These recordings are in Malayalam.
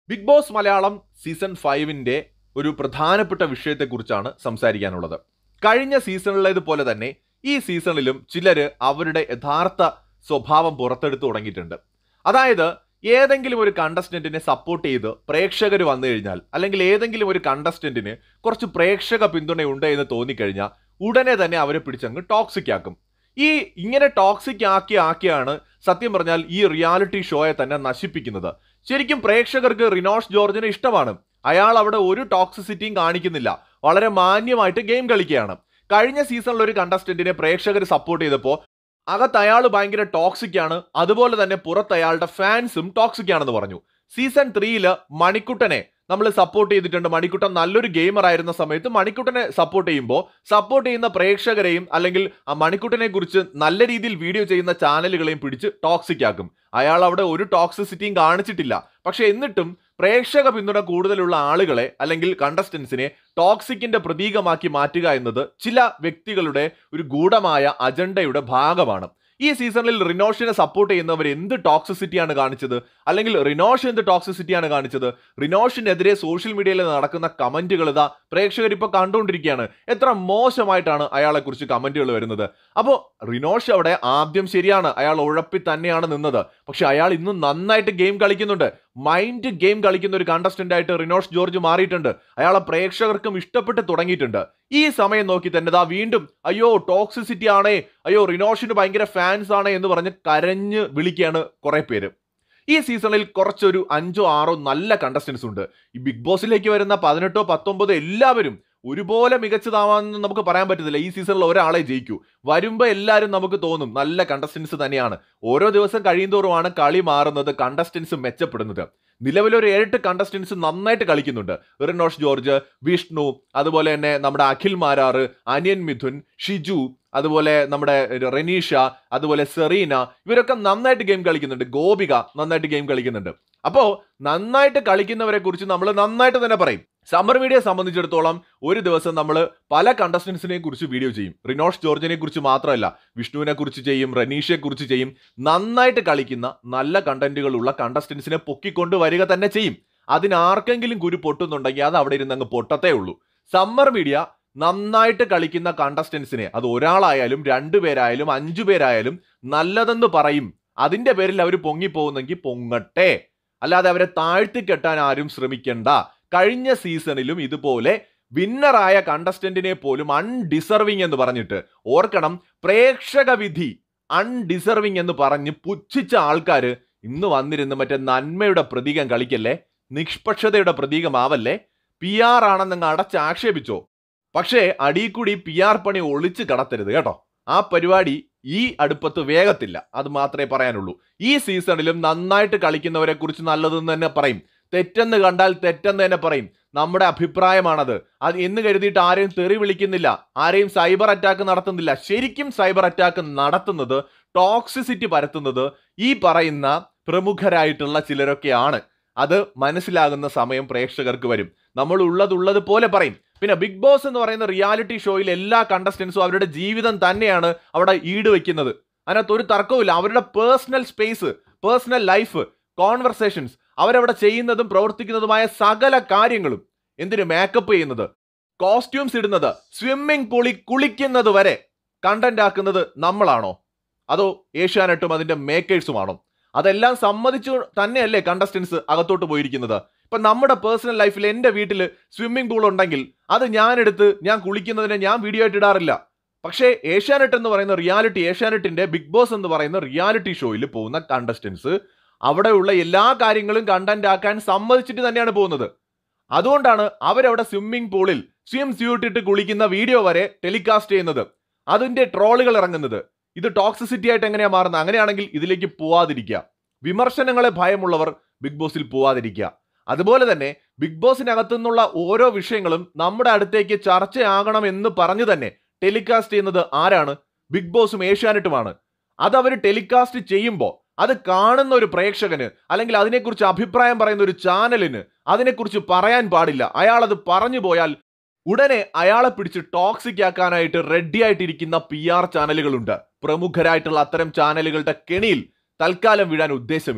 ബിഗ് ബോസ് മലയാളം സീസൺ ഫൈവിന്റെ ഒരു പ്രധാനപ്പെട്ട വിഷയത്തെക്കുറിച്ചാണ് സംസാരിക്കാനുള്ളത് കഴിഞ്ഞ സീസണിലേതുപോലെ തന്നെ ഈ സീസണിലും ചിലര് അവരുടെ യഥാർത്ഥ സ്വഭാവം പുറത്തെടുത്തു തുടങ്ങിയിട്ടുണ്ട് അതായത് ഏതെങ്കിലും ഒരു കണ്ടസ്റ്റന്റിനെ സപ്പോർട്ട് ചെയ്ത് പ്രേക്ഷകർ വന്നു കഴിഞ്ഞാൽ അല്ലെങ്കിൽ ഏതെങ്കിലും ഒരു കണ്ടസ്റ്റന്റിന് കുറച്ച് പ്രേക്ഷക പിന്തുണയുണ്ട് എന്ന് തോന്നിക്കഴിഞ്ഞാൽ ഉടനെ തന്നെ അവരെ പിടിച്ചങ്ങ് ടോക്സിക് ആക്കും ഈ ഇങ്ങനെ ടോക്സിക് ആക്കി ആക്കിയാണ് സത്യം പറഞ്ഞാൽ ഈ റിയാലിറ്റി ഷോയെ തന്നെ നശിപ്പിക്കുന്നത് ശരിക്കും പ്രേക്ഷകർക്ക് റിനോഷ് ജോർജിനെ ഇഷ്ടമാണ് അയാൾ അവിടെ ഒരു ടോക്സിസിറ്റിയും കാണിക്കുന്നില്ല വളരെ മാന്യമായിട്ട് ഗെയിം കളിക്കുകയാണ് കഴിഞ്ഞ സീസണിൽ ഒരു കണ്ടസ്റ്റന്റിനെ പ്രേക്ഷകർ സപ്പോർട്ട് ചെയ്തപ്പോൾ അകത്ത് അയാൾ ഭയങ്കര ടോക്സിക് ആണ് അതുപോലെ തന്നെ പുറത്ത് അയാളുടെ ഫാൻസും ടോക്സിക് ആണെന്ന് പറഞ്ഞു സീസൺ ത്രീയില് മണിക്കുട്ടനെ നമ്മൾ സപ്പോർട്ട് ചെയ്തിട്ടുണ്ട് മണിക്കുട്ടൻ നല്ലൊരു ഗെയിമർ ആയിരുന്ന സമയത്ത് മണിക്കുട്ടനെ സപ്പോർട്ട് ചെയ്യുമ്പോൾ സപ്പോർട്ട് ചെയ്യുന്ന പ്രേക്ഷകരെയും അല്ലെങ്കിൽ ആ മണിക്കുട്ടനെ കുറിച്ച് നല്ല രീതിയിൽ വീഡിയോ ചെയ്യുന്ന ചാനലുകളെയും പിടിച്ച് ടോക്സിക് ആക്കും അയാൾ അവിടെ ഒരു ടോക്സിസിറ്റിയും കാണിച്ചിട്ടില്ല പക്ഷെ എന്നിട്ടും പ്രേക്ഷക പിന്തുണ കൂടുതലുള്ള ആളുകളെ അല്ലെങ്കിൽ കണ്ടസ്റ്റൻസിനെ ടോക്സിക്കിന്റെ പ്രതീകമാക്കി മാറ്റുക എന്നത് ചില വ്യക്തികളുടെ ഒരു ഗൂഢമായ അജണ്ടയുടെ ഭാഗമാണ് ഈ സീസണിൽ റിനോഷിനെ സപ്പോർട്ട് ചെയ്യുന്നവർ എന്ത് ടോക്സിസിറ്റിയാണ് കാണിച്ചത് അല്ലെങ്കിൽ റിനോഷ് എന്ത് ടോക്സിസിറ്റിയാണ് കാണിച്ചത് റിനോഷിനെതിരെ സോഷ്യൽ മീഡിയയിൽ നടക്കുന്ന കമന്റുകൾ ഇതാ പ്രേക്ഷകർ ഇപ്പൊ കണ്ടുകൊണ്ടിരിക്കുകയാണ് എത്ര മോശമായിട്ടാണ് അയാളെ കുറിച്ച് കമന്റുകൾ വരുന്നത് അപ്പോൾ റിനോഷ് അവിടെ ആദ്യം ശരിയാണ് അയാൾ ഉഴപ്പി തന്നെയാണ് നിന്നത് പക്ഷെ അയാൾ ഇന്ന് നന്നായിട്ട് ഗെയിം കളിക്കുന്നുണ്ട് മൈൻഡ് ഗെയിം കളിക്കുന്ന ഒരു കണ്ടസ്റ്റന്റ് ആയിട്ട് റിനോഷ് ജോർജ് മാറിയിട്ടുണ്ട് അയാളെ പ്രേക്ഷകർക്കും ഇഷ്ടപ്പെട്ട് തുടങ്ങിയിട്ടുണ്ട് ഈ സമയം നോക്കി തന്നെ ദാ വീണ്ടും അയ്യോ ടോക്സിസിറ്റി ആണേ അയ്യോ റിനോഷിന് ഭയങ്കര ഫാൻസ് ആണ് എന്ന് പറഞ്ഞ് കരഞ്ഞ് വിളിക്കുകയാണ് കുറെ പേര് ഈ സീസണിൽ കുറച്ചൊരു അഞ്ചോ ആറോ നല്ല കണ്ടസ്റ്റൻസ് ഉണ്ട് ഈ ബിഗ് ബോസിലേക്ക് വരുന്ന പതിനെട്ടോ പത്തൊമ്പതോ എല്ലാവരും ഒരുപോലെ മികച്ചതാവാന്ന് നമുക്ക് പറയാൻ പറ്റത്തില്ല ഈ സീസണിൽ ഒരാളെ ജയിക്കൂ വരുമ്പോൾ എല്ലാവരും നമുക്ക് തോന്നും നല്ല കണ്ടസ്റ്റൻസ് തന്നെയാണ് ഓരോ ദിവസം കഴിയുന്തോറുമാണ് കളി മാറുന്നത് കണ്ടസ്റ്റൻസ് മെച്ചപ്പെടുന്നത് നിലവിലൊരു ഏഴെട്ട് കണ്ടസ്റ്റൻസ് നന്നായിട്ട് കളിക്കുന്നുണ്ട് റിനോഷ് ജോർജ് വിഷ്ണു അതുപോലെ തന്നെ നമ്മുടെ അഖിൽ മാരാറ് അനിയൻ മിഥുൻ ഷിജു അതുപോലെ നമ്മുടെ റെനീഷ അതുപോലെ സെറീന ഇവരൊക്കെ നന്നായിട്ട് ഗെയിം കളിക്കുന്നുണ്ട് ഗോപിക നന്നായിട്ട് ഗെയിം കളിക്കുന്നുണ്ട് അപ്പോൾ നന്നായിട്ട് കളിക്കുന്നവരെ കുറിച്ച് നമ്മൾ നന്നായിട്ട് തന്നെ പറയും സമ്മർ മീഡിയയെ സംബന്ധിച്ചിടത്തോളം ഒരു ദിവസം നമ്മൾ പല കണ്ടസ്റ്റൻസിനെ കുറിച്ച് വീഡിയോ ചെയ്യും റിനോഷ് ജോർജിനെ കുറിച്ച് മാത്രമല്ല വിഷ്ണുവിനെ കുറിച്ച് ചെയ്യും റനീഷയെ കുറിച്ച് ചെയ്യും നന്നായിട്ട് കളിക്കുന്ന നല്ല കണ്ടന്റുകളുള്ള കണ്ടസ്റ്റൻസിനെ പൊക്കിക്കൊണ്ട് വരിക തന്നെ ചെയ്യും അതിനാർക്കെങ്കിലും കുരു പൊട്ടുന്നുണ്ടെങ്കിൽ അത് അവിടെ ഇരുന്ന് അങ്ങ് പൊട്ടത്തേ ഉള്ളൂ സമ്മർ മീഡിയ നന്നായിട്ട് കളിക്കുന്ന കണ്ടസ്റ്റൻസിനെ അത് ഒരാളായാലും രണ്ടുപേരായാലും അഞ്ചു പേരായാലും നല്ലതെന്ന് പറയും അതിന്റെ പേരിൽ അവർ പൊങ്ങിപ്പോകുന്നെങ്കിൽ പൊങ്ങട്ടെ അല്ലാതെ അവരെ താഴ്ത്തി കെട്ടാൻ ആരും ശ്രമിക്കണ്ട കഴിഞ്ഞ സീസണിലും ഇതുപോലെ വിന്നറായ കണ്ടസ്റ്റന്റിനെ പോലും അൺഡിസർവിങ് എന്ന് പറഞ്ഞിട്ട് ഓർക്കണം പ്രേക്ഷക വിധി അൺഡിസർവിങ് എന്ന് പറഞ്ഞ് പുച്ഛിച്ച ആൾക്കാർ ഇന്ന് വന്നിരുന്ന് മറ്റേ നന്മയുടെ പ്രതീകം കളിക്കല്ലേ നിഷ്പക്ഷതയുടെ പ്രതീകമാവല്ലേ പി ആർ ആണെന്നങ്ങ് അടച്ചാക്ഷേപിച്ചോ പക്ഷേ അടിയിൽ കൂടി പി ആർ പണി ഒളിച്ച് കടത്തരുത് കേട്ടോ ആ പരിപാടി ഈ അടുപ്പത്ത് വേഗത്തില്ല അത് മാത്രമേ പറയാനുള്ളൂ ഈ സീസണിലും നന്നായിട്ട് കളിക്കുന്നവരെ കുറിച്ച് നല്ലതെന്ന് തന്നെ പറയും തെറ്റെന്ന് കണ്ടാൽ തെറ്റെന്ന് തന്നെ പറയും നമ്മുടെ അഭിപ്രായമാണത് അത് എന്ന് കരുതിയിട്ട് ആരെയും തെറി വിളിക്കുന്നില്ല ആരെയും സൈബർ അറ്റാക്ക് നടത്തുന്നില്ല ശരിക്കും സൈബർ അറ്റാക്ക് നടത്തുന്നത് ടോക്സിസിറ്റി പരത്തുന്നത് ഈ പറയുന്ന പ്രമുഖരായിട്ടുള്ള ചിലരൊക്കെയാണ് അത് മനസ്സിലാകുന്ന സമയം പ്രേക്ഷകർക്ക് വരും നമ്മൾ ഉള്ളതുള്ളത് പോലെ പറയും പിന്നെ ബിഗ് ബോസ് എന്ന് പറയുന്ന റിയാലിറ്റി ഷോയിൽ എല്ലാ കണ്ടസ്റ്റൻസും അവരുടെ ജീവിതം തന്നെയാണ് അവിടെ ഈട് വെക്കുന്നത് അതിനകത്ത് ഒരു തർക്കവുമില്ല അവരുടെ personal space personal life conversations അവരവിടെ ചെയ്യുന്നതും പ്രവർത്തിക്കുന്നതുമായ സകല കാര്യങ്ങളും എന്തിനു മേക്കപ്പ് ചെയ്യുന്നത് കോസ്റ്റ്യൂംസ് ഇടുന്നത് സ്വിമ്മിംഗ് പൂളിൽ കുളിക്കുന്നത് വരെ കണ്ടന്റ് ആക്കുന്നത് നമ്മളാണോ അതോ ഏഷ്യാനെട്ടും അതിന്റെ മേക്കേഴ്സുമാണോ അതെല്ലാം സമ്മതിച്ചു തന്നെയല്ലേ കണ്ടസ്റ്റൻസ് അകത്തോട്ട് പോയിരിക്കുന്നത് ഇപ്പൊ നമ്മുടെ പേഴ്സണൽ ലൈഫിൽ എൻ്റെ വീട്ടിൽ സ്വിമ്മിംഗ് പൂൾ ഉണ്ടെങ്കിൽ അത് ഞാൻ എടുത്ത് ഞാൻ കുളിക്കുന്നതിനെ ഞാൻ വീഡിയോ ആയിട്ട് ഇടാറില്ല പക്ഷേ ഏഷ്യാനെറ്റ് എന്ന് പറയുന്ന റിയാലിറ്റി ഏഷ്യാനെറ്റിന്റെ ബിഗ് ബോസ് എന്ന് പറയുന്ന റിയാലിറ്റി ഷോയിൽ പോകുന്ന കണ്ടസ്റ്റൻസ് അവിടെയുള്ള എല്ലാ കാര്യങ്ങളും കണ്ടന്റ് ആക്കാൻ സമ്മതിച്ചിട്ട് തന്നെയാണ് പോകുന്നത് അതുകൊണ്ടാണ് അവരവിടെ സ്വിമ്മിംഗ് പൂളിൽ സ്വിം സ്യൂട്ട് ഇട്ട് കുളിക്കുന്ന വീഡിയോ വരെ ടെലികാസ്റ്റ് ചെയ്യുന്നത് അതിന്റെ ട്രോളുകൾ ഇറങ്ങുന്നത് ഇത് ടോക്സിസിറ്റി ആയിട്ട് എങ്ങനെയാ മാറുന്നത് അങ്ങനെയാണെങ്കിൽ ഇതിലേക്ക് പോവാതിരിക്കുക വിമർശനങ്ങളെ ഭയമുള്ളവർ ബിഗ് ബോസിൽ പോവാതിരിക്കുക അതുപോലെ തന്നെ ബിഗ് ബോസിനകത്തു നിന്നുള്ള ഓരോ വിഷയങ്ങളും നമ്മുടെ അടുത്തേക്ക് ചർച്ചയാകണം എന്ന് പറഞ്ഞു തന്നെ ടെലികാസ്റ്റ് ചെയ്യുന്നത് ആരാണ് ബിഗ് ബോസും ഏഷ്യാനെറ്റുമാണ് അത് അവർ ടെലികാസ്റ്റ് ചെയ്യുമ്പോൾ അത് കാണുന്ന ഒരു പ്രേക്ഷകന് അല്ലെങ്കിൽ അതിനെക്കുറിച്ച് അഭിപ്രായം പറയുന്ന ഒരു ചാനലിന് അതിനെക്കുറിച്ച് പറയാൻ പാടില്ല അയാൾ അത് പറഞ്ഞു പോയാൽ ഉടനെ അയാളെ പിടിച്ച് ടോക്സിക് ആക്കാനായിട്ട് റെഡി ആയിട്ടിരിക്കുന്ന പി ആർ ചാനലുകളുണ്ട് പ്രമുഖരായിട്ടുള്ള അത്തരം ചാനലുകളുടെ കെണിയിൽ തൽക്കാലം വീഴാൻ ഉദ്ദേശമില്ല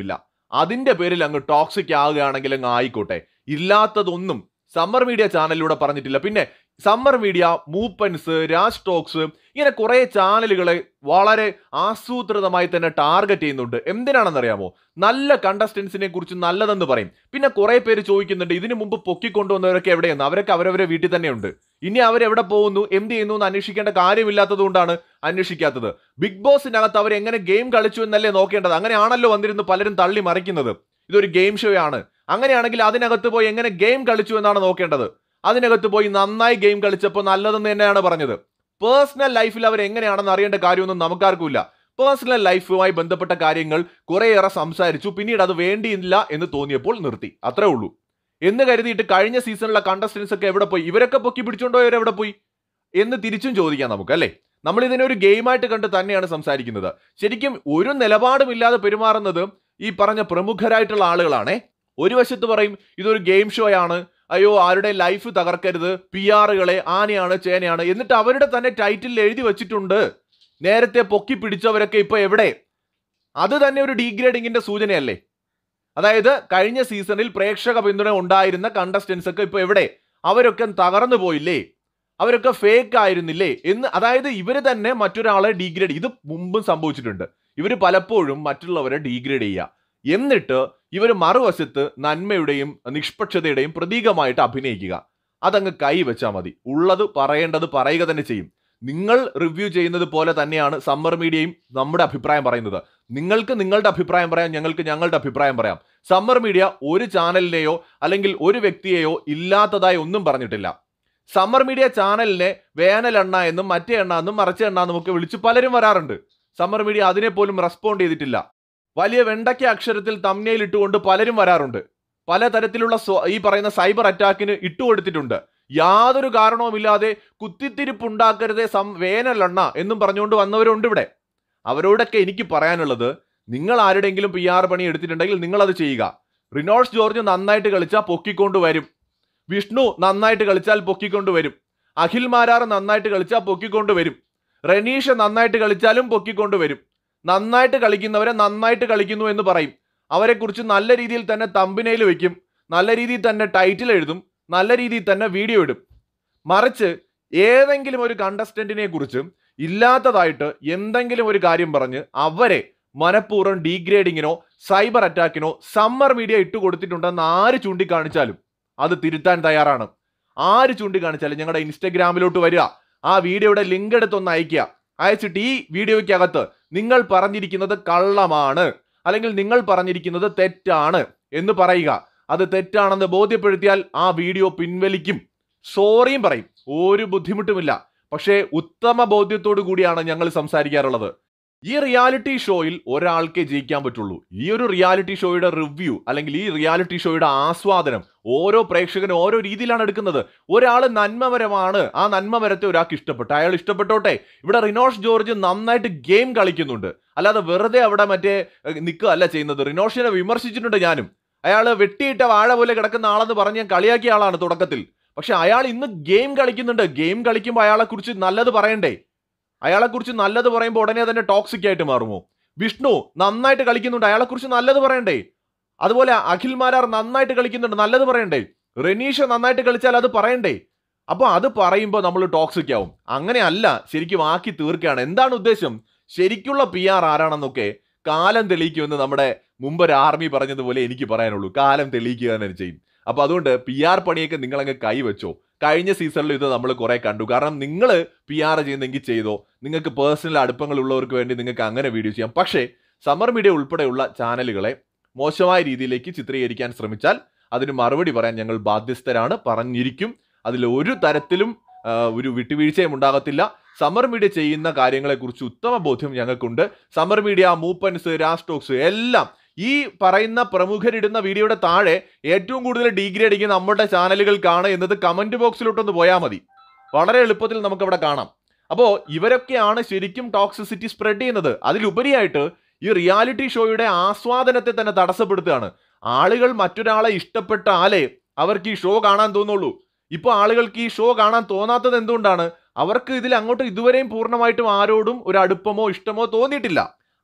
അതിന്റെ പേരിൽ അങ്ങ് ടോക്സിക് ആകുകയാണെങ്കിൽ അങ്ങ് ആയിക്കോട്ടെ ഇല്ലാത്തതൊന്നും സമ്മർ മീഡിയ ചാനലിലൂടെ പറഞ്ഞിട്ടില്ല പിന്നെ സമ്മർ മീഡിയ മൂപ്പൻസ് രാജ് ടോക്സ് ഇങ്ങനെ കുറെ ചാനലുകളെ വളരെ ആസൂത്രിതമായി തന്നെ ടാർഗറ്റ് ചെയ്യുന്നുണ്ട് എന്തിനാണെന്നറിയാമോ നല്ല കണ്ടസ്റ്റൻസിനെ കുറിച്ച് നല്ലതെന്ന് പറയും പിന്നെ കുറെ പേര് ചോദിക്കുന്നുണ്ട് ഇതിനു മുമ്പ് പൊക്കിക്കൊണ്ടുവന്നവരൊക്കെ എവിടെയെന്ന് അവരൊക്കെ അവരവരെ വീട്ടിൽ തന്നെയുണ്ട് ഇനി അവരെവിടെ പോകുന്നു എന്ത് ചെയ്യുന്നു എന്ന് അന്വേഷിക്കേണ്ട കാര്യമില്ലാത്തത് കൊണ്ടാണ് അന്വേഷിക്കാത്തത് ബിഗ് ബോസിനകത്ത് അവർ എങ്ങനെ ഗെയിം കളിച്ചു എന്നല്ലേ നോക്കേണ്ടത് അങ്ങനെയാണല്ലോ വന്നിരുന്ന് പലരും തള്ളി മറിക്കുന്നത് ഇതൊരു ഗെയിം ഷോ ആണ് അങ്ങനെയാണെങ്കിൽ അതിനകത്ത് പോയി എങ്ങനെ ഗെയിം കളിച്ചു എന്നാണ് നോക്കേണ്ടത് അതിനകത്ത് പോയി നന്നായി ഗെയിം കളിച്ചപ്പോൾ നല്ലതെന്ന് തന്നെയാണ് പറഞ്ഞത് പേഴ്സണൽ ലൈഫിൽ അവർ എങ്ങനെയാണെന്ന് അറിയേണ്ട കാര്യമൊന്നും നമുക്കാർക്കുമില്ല പേഴ്സണൽ ലൈഫുമായി ബന്ധപ്പെട്ട കാര്യങ്ങൾ കുറേയേറെ സംസാരിച്ചു പിന്നീട് അത് വേണ്ടിയില്ല എന്ന് തോന്നിയപ്പോൾ നിർത്തി അത്രേ ഉള്ളൂ എന്ന് കരുതിയിട്ട് കഴിഞ്ഞ സീസണിലെ കണ്ടസ്റ്റൻസ് ഒക്കെ എവിടെ പോയി ഇവരൊക്കെ പൊക്കി പിടിച്ചോണ്ടോ എവിടെ പോയി എന്ന് തിരിച്ചും ചോദിക്കാം നമുക്ക് അല്ലേ നമ്മൾ ഇതിനെ ഒരു ഗെയിമായിട്ട് കണ്ട് തന്നെയാണ് സംസാരിക്കുന്നത് ശരിക്കും ഒരു നിലപാടുമില്ലാതെ പെരുമാറുന്നത് ഈ പറഞ്ഞ പ്രമുഖരായിട്ടുള്ള ആളുകളാണേ ഒരു വശത്ത് പറയും ഇതൊരു ഗെയിം ഷോ ആണ് അയ്യോ ആരുടെ ലൈഫ് തകർക്കരുത് പി ആറുകളെ ആനയാണ് ചേനയാണ് എന്നിട്ട് അവരുടെ തന്നെ ടൈറ്റിൽ എഴുതി വെച്ചിട്ടുണ്ട് നേരത്തെ പൊക്കി പിടിച്ചവരൊക്കെ ഇപ്പൊ എവിടെ അത് തന്നെ ഒരു ഡീഗ്രേഡിങ്ങിന്റെ സൂചനയല്ലേ അതായത് കഴിഞ്ഞ സീസണിൽ പ്രേക്ഷക പിന്തുണ ഉണ്ടായിരുന്ന കണ്ടസ്റ്റൻസ് ഒക്കെ ഇപ്പൊ എവിടെ അവരൊക്കെ തകർന്നു പോയില്ലേ അവരൊക്കെ ഫേക്ക് ആയിരുന്നില്ലേ എന്ന് അതായത് ഇവര് തന്നെ മറ്റൊരാളെ ഡീഗ്രേഡ് ഇത് മുമ്പും സംഭവിച്ചിട്ടുണ്ട് ഇവർ പലപ്പോഴും മറ്റുള്ളവരെ ഡീഗ്രേഡ് ചെയ്യുക എന്നിട്ട് ഇവർ മറുവശത്ത് നന്മയുടെയും നിഷ്പക്ഷതയുടെയും പ്രതീകമായിട്ട് അഭിനയിക്കുക അതങ്ങ് കൈവച്ചാൽ മതി ഉള്ളത് പറയേണ്ടത് പറയുക തന്നെ ചെയ്യും നിങ്ങൾ റിവ്യൂ ചെയ്യുന്നത് പോലെ തന്നെയാണ് സമ്മർ മീഡിയയും നമ്മുടെ അഭിപ്രായം പറയുന്നത് നിങ്ങൾക്ക് നിങ്ങളുടെ അഭിപ്രായം പറയാം ഞങ്ങൾക്ക് ഞങ്ങളുടെ അഭിപ്രായം പറയാം സമ്മർ മീഡിയ ഒരു ചാനലിനെയോ അല്ലെങ്കിൽ ഒരു വ്യക്തിയെയോ ഇല്ലാത്തതായി ഒന്നും പറഞ്ഞിട്ടില്ല സമ്മർ മീഡിയ ചാനലിനെ വേനൽ എണ്ണ എന്നും മറ്റേ എണ്ണ എന്നും മറച്ച എണ്ണ എന്നും ഒക്കെ വിളിച്ച് പലരും വരാറുണ്ട് സമ്മർ മീഡിയ അതിനെ പോലും റെസ്പോണ്ട് ചെയ്തിട്ടില്ല വലിയ വെണ്ടയ്ക്ക അക്ഷരത്തിൽ തമ്നയിൽ ഇട്ടുകൊണ്ട് പലരും വരാറുണ്ട് പലതരത്തിലുള്ള സ്വ- ഈ പറയുന്ന സൈബർ അറ്റാക്കിന് ഇട്ടുകൊടുത്തിട്ടുണ്ട് യാതൊരു കാരണവുമില്ലാതെ കുത്തിത്തിരിപ്പുണ്ടാക്കരുതേ സം വേനലെണ്ണ എന്നും പറഞ്ഞുകൊണ്ട് വന്നവരുണ്ട് ഇവിടെ അവരോടൊക്കെ എനിക്ക് പറയാനുള്ളത് നിങ്ങൾ ആരുടെയെങ്കിലും പി ആർ പണി എടുത്തിട്ടുണ്ടെങ്കിൽ നിങ്ങൾ അത് ചെയ്യുക റിനോൾസ് ജോർജ് നന്നായിട്ട് കളിച്ചാൽ പൊക്കിക്കൊണ്ട് വരും വിഷ്ണു നന്നായിട്ട് കളിച്ചാൽ പൊക്കിക്കൊണ്ട് വരും അഖിൽ മാരാർ നന്നായിട്ട് കളിച്ചാൽ പൊക്കിക്കൊണ്ട് വരും റനീഷ നന്നായിട്ട് കളിച്ചാലും പൊക്കിക്കൊണ്ട് വരും നന്നായിട്ട് കളിക്കുന്നവരെ നന്നായിട്ട് കളിക്കുന്നു എന്ന് പറയും അവരെക്കുറിച്ച് നല്ല രീതിയിൽ തന്നെ തമ്പിനയിൽ വെക്കും നല്ല രീതിയിൽ തന്നെ ടൈറ്റിൽ എഴുതും നല്ല രീതിയിൽ തന്നെ വീഡിയോ ഇടും മറിച്ച് ഏതെങ്കിലും ഒരു കണ്ടസ്റ്റന്റിനെ കുറിച്ച് ഇല്ലാത്തതായിട്ട് എന്തെങ്കിലും ഒരു കാര്യം പറഞ്ഞ് അവരെ മനഃപൂർവ്വം ഡീഗ്രേഡിങ്ങിനോ സൈബർ അറ്റാക്കിനോ സമ്മർ മീഡിയ ഇട്ട് കൊടുത്തിട്ടുണ്ടെന്ന് ആര് ചൂണ്ടിക്കാണിച്ചാലും അത് തിരുത്താൻ തയ്യാറാണ് ആര് ചൂണ്ടിക്കാണിച്ചാലും ഞങ്ങളുടെ ഇൻസ്റ്റഗ്രാമിലോട്ട് വരിക ആ വീഡിയോയുടെ ലിങ്ക് എടുത്തൊന്ന് അയക്കുക അയച്ചിട്ട് ഈ വീഡിയോയ്ക്കകത്ത് നിങ്ങൾ പറഞ്ഞിരിക്കുന്നത് കള്ളമാണ് അല്ലെങ്കിൽ നിങ്ങൾ പറഞ്ഞിരിക്കുന്നത് തെറ്റാണ് എന്ന് പറയുക അത് തെറ്റാണെന്ന് ബോധ്യപ്പെടുത്തിയാൽ ആ വീഡിയോ പിൻവലിക്കും സോറിയും പറയും ഒരു ബുദ്ധിമുട്ടുമില്ല പക്ഷേ ഉത്തമ ബോധ്യത്തോടു കൂടിയാണ് ഞങ്ങൾ സംസാരിക്കാറുള്ളത് ഈ റിയാലിറ്റി ഷോയിൽ ഒരാൾക്കേ ജയിക്കാൻ പറ്റുള്ളൂ ഈ ഒരു റിയാലിറ്റി ഷോയുടെ റിവ്യൂ അല്ലെങ്കിൽ ഈ റിയാലിറ്റി ഷോയുടെ ആസ്വാദനം ഓരോ പ്രേക്ഷകനും ഓരോ രീതിയിലാണ് എടുക്കുന്നത് ഒരാൾ നന്മമരമാണ് ആ നന്മമരത്തെ ഒരാൾക്ക് ഇഷ്ടപ്പെട്ടു അയാൾ ഇഷ്ടപ്പെട്ടോട്ടെ ഇവിടെ റിനോഷ് ജോർജ് നന്നായിട്ട് ഗെയിം കളിക്കുന്നുണ്ട് അല്ലാതെ വെറുതെ അവിടെ മറ്റേ നിൽക്കുക അല്ല ചെയ്യുന്നത് റിനോഷിനെ വിമർശിച്ചിട്ടുണ്ട് ഞാനും അയാൾ വെട്ടിയിട്ട വാഴ പോലെ കിടക്കുന്ന ആളെന്ന് പറഞ്ഞ് ഞാൻ കളിയാക്കിയ ആളാണ് തുടക്കത്തിൽ പക്ഷെ അയാൾ ഇന്ന് ഗെയിം കളിക്കുന്നുണ്ട് ഗെയിം കളിക്കുമ്പോൾ അയാളെ കുറിച്ച് നല്ലത് പറയണ്ടേ അയാളെ കുറിച്ച് നല്ലത് പറയുമ്പോൾ ഉടനെ തന്നെ ടോക്സിക് ആയിട്ട് മാറുമോ വിഷ്ണു നന്നായിട്ട് കളിക്കുന്നുണ്ട് അയാളെ കുറിച്ച് നല്ലത് പറയണ്ടേ അതുപോലെ അഖിൽ മാരാർ നന്നായിട്ട് കളിക്കുന്നുണ്ട് നല്ലത് പറയണ്ടേ റെനീഷ നന്നായിട്ട് കളിച്ചാൽ അത് പറയണ്ടേ അപ്പൊ അത് പറയുമ്പോൾ നമ്മൾ ടോക്സിക് ആവും അങ്ങനെയല്ല ശരിക്കും ആക്കി തീർക്കുകയാണ് എന്താണ് ഉദ്ദേശം ശരിക്കുള്ള പി ആർ ആരാണെന്നൊക്കെ കാലം തെളിയിക്കുമെന്ന് നമ്മുടെ മുമ്പ് ഒരു ആർമി പറഞ്ഞതുപോലെ എനിക്ക് പറയാനുള്ളൂ കാലം തെളിയിക്കുക തന്നെ ചെയ്യും അപ്പൊ അതുകൊണ്ട് പി ആർ പണിയൊക്കെ നിങ്ങളങ്ങ് കൈവച്ചോ കഴിഞ്ഞ സീസണിൽ ഇത് നമ്മൾ കുറെ കണ്ടു കാരണം നിങ്ങൾ പി ആർ ചെയ്യുന്നെങ്കിൽ ചെയ്തോ നിങ്ങൾക്ക് പേഴ്സണൽ അടുപ്പങ്ങൾ ഉള്ളവർക്ക് വേണ്ടി നിങ്ങൾക്ക് അങ്ങനെ വീഡിയോ ചെയ്യാം പക്ഷേ സമ്മർ മീഡിയ ഉൾപ്പെടെയുള്ള ചാനലുകളെ മോശമായ രീതിയിലേക്ക് ചിത്രീകരിക്കാൻ ശ്രമിച്ചാൽ അതിന് മറുപടി പറയാൻ ഞങ്ങൾ ബാധ്യസ്ഥരാണ് പറഞ്ഞിരിക്കും അതിൽ ഒരു തരത്തിലും ആ, ഒരു വിട്ടുവീഴ്ചയും ഉണ്ടാകത്തില്ല സമ്മർ മീഡിയ ചെയ്യുന്ന കാര്യങ്ങളെക്കുറിച്ച് ഉത്തമ ബോധ്യം ഞങ്ങൾക്കുണ്ട് സമ്മർ മീഡിയ മൂപ്പൻസ് രാസ്റ്റോക്സ് എല്ലാം ഈ പറയുന്ന പ്രമുഖരിടുന്ന വീഡിയോയുടെ താഴെ ഏറ്റവും കൂടുതൽ ഡീഗ്രേഡിങ് നമ്മുടെ ചാനലുകൾക്കാണ് എന്നത് കമന്റ് ബോക്സിലോട്ടൊന്ന് പോയാൽ മതി വളരെ എളുപ്പത്തിൽ നമുക്ക് അവിടെ കാണാം അപ്പോൾ ഇവരൊക്കെയാണ് ശരിക്കും ടോക്സിസിറ്റി സ്പ്രെഡ് ചെയ്യുന്നത് അതിലുപരിയായിട്ട് ഈ റിയാലിറ്റി ഷോയുടെ ആസ്വാദനത്തെ തന്നെ തടസ്സപ്പെടുത്തുകയാണ് ആളുകൾ മറ്റൊരാളെ ഇഷ്ടപ്പെട്ടാലേ അവർക്ക് ഈ ഷോ കാണാൻ തോന്നുള്ളൂ ഇപ്പോൾ ആളുകൾക്ക് ഈ ഷോ കാണാൻ തോന്നാത്തത് എന്തുകൊണ്ടാണ് അവർക്ക് ഇതിൽ അങ്ങോട്ട് ഇതുവരെയും പൂർണ്ണമായിട്ടും ആരോടും ഒരു അടുപ്പമോ ഇഷ്ടമോ തോന്നിയിട്ടില്ല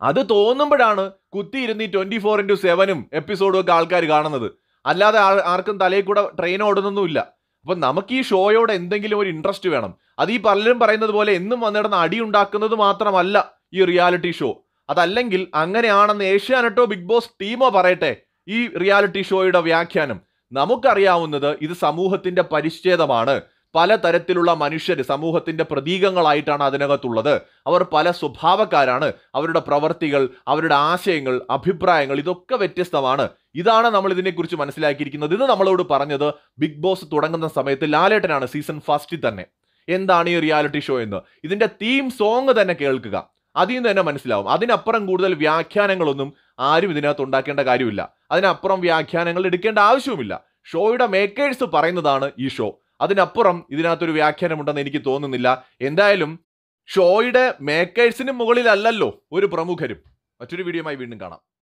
അത് തോന്നുമ്പോഴാണ് കുത്തിയിരുന്ന് ഈ ട്വന്റി ഫോർ ഇൻറ്റു സെവനും എപ്പിസോഡും ഒക്കെ ആൾക്കാർ കാണുന്നത് അല്ലാതെ ആൾ- ആർക്കും തലയിൽ കൂടെ ട്രെയിൻ ഓടുന്നൊന്നുമില്ല അപ്പൊ നമുക്ക് ഈ ഷോയോട് എന്തെങ്കിലും ഒരു ഇൻട്രസ്റ്റ് വേണം അത് ഈ പലരും പറയുന്നത് പോലെ എന്നും വന്നിടന്ന് അടി ഉണ്ടാക്കുന്നത് മാത്രമല്ല ഈ റിയാലിറ്റി ഷോ അതല്ലെങ്കിൽ അങ്ങനെയാണെന്ന് ഏഷ്യാനെട്ടോ ബിഗ് ബോസ് ടീമോ പറയട്ടെ ഈ റിയാലിറ്റി ഷോയുടെ വ്യാഖ്യാനം നമുക്കറിയാവുന്നത് ഇത് സമൂഹത്തിന്റെ പരിച്ഛേദമാണ് പലതരത്തിലുള്ള മനുഷ്യർ സമൂഹത്തിന്റെ പ്രതീകങ്ങളായിട്ടാണ് അതിനകത്തുള്ളത് അവർ പല സ്വഭാവക്കാരാണ് അവരുടെ പ്രവർത്തികൾ അവരുടെ ആശയങ്ങൾ അഭിപ്രായങ്ങൾ ഇതൊക്കെ വ്യത്യസ്തമാണ് ഇതാണ് നമ്മൾ ഇതിനെക്കുറിച്ച് മനസ്സിലാക്കിയിരിക്കുന്നത് ഇത് നമ്മളോട് പറഞ്ഞത് ബിഗ് ബോസ് തുടങ്ങുന്ന സമയത്ത് ലാലേട്ടനാണ് സീസൺ ഫസ്റ്റിൽ തന്നെ എന്താണ് ഈ റിയാലിറ്റി ഷോ എന്ന് ഇതിന്റെ തീം സോങ് തന്നെ കേൾക്കുക അതിൽ നിന്ന് തന്നെ മനസ്സിലാവും അതിനപ്പുറം കൂടുതൽ വ്യാഖ്യാനങ്ങളൊന്നും ആരും ഇതിനകത്ത് ഉണ്ടാക്കേണ്ട കാര്യമില്ല അതിനപ്പുറം വ്യാഖ്യാനങ്ങൾ എടുക്കേണ്ട ആവശ്യവുമില്ല ഷോയുടെ മേക്കേഴ്സ് പറയുന്നതാണ് ഈ ഷോ അതിനപ്പുറം ഇതിനകത്തൊരു വ്യാഖ്യാനമുണ്ടെന്ന് എനിക്ക് തോന്നുന്നില്ല എന്തായാലും ഷോയുടെ മേക്കേഴ്സിന് മുകളിലല്ലല്ലോ ഒരു പ്രമുഖരും മറ്റൊരു വീഡിയോയുമായി വീണ്ടും കാണാം